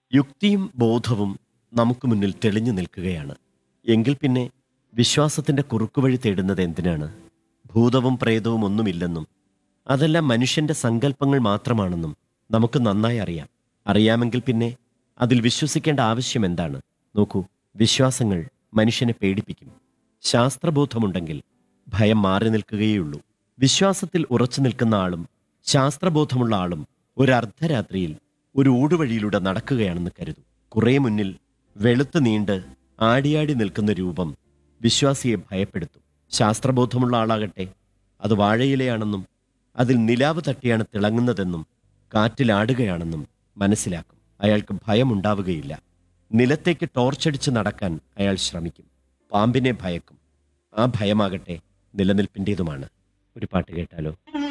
യുക്തിയും ബോധവും നമുക്ക് മുന്നിൽ തെളിഞ്ഞു നിൽക്കുകയാണ് എങ്കിൽ പിന്നെ വിശ്വാസത്തിന്റെ കുറുക്കുവഴി തേടുന്നത് എന്തിനാണ് ഭൂതവും പ്രേതവും ഒന്നുമില്ലെന്നും അതെല്ലാം മനുഷ്യന്റെ സങ്കല്പങ്ങൾ മാത്രമാണെന്നും നമുക്ക് നന്നായി അറിയാം അറിയാമെങ്കിൽ പിന്നെ അതിൽ വിശ്വസിക്കേണ്ട ആവശ്യം എന്താണ് നോക്കൂ വിശ്വാസങ്ങൾ മനുഷ്യനെ പേടിപ്പിക്കും ശാസ്ത്രബോധമുണ്ടെങ്കിൽ ഭയം മാറി നിൽക്കുകയുള്ളൂ വിശ്വാസത്തിൽ ഉറച്ചു നിൽക്കുന്ന ആളും ശാസ്ത്രബോധമുള്ള ആളും ഒരു അർദ്ധരാത്രിയിൽ ഒരു ഊടുവഴിയിലൂടെ നടക്കുകയാണെന്ന് കരുതൂ കുറേ മുന്നിൽ വെളുത്ത് നീണ്ട് ആടിയാടി നിൽക്കുന്ന രൂപം വിശ്വാസിയെ ഭയപ്പെടുത്തും ശാസ്ത്രബോധമുള്ള ആളാകട്ടെ അത് വാഴയിലയാണെന്നും അതിൽ നിലാവ് തട്ടിയാണ് തിളങ്ങുന്നതെന്നും കാറ്റിലാടുകയാണെന്നും മനസ്സിലാക്കും അയാൾക്ക് ഭയമുണ്ടാവുകയില്ല നിലത്തേക്ക് ടോർച്ചടിച്ച് നടക്കാൻ അയാൾ ശ്രമിക്കും പാമ്പിനെ ഭയക്കും ആ ഭയമാകട്ടെ നിലനിൽപ്പിൻ്റേതുമാണ് ഒരു പാട്ട് കേട്ടാലോ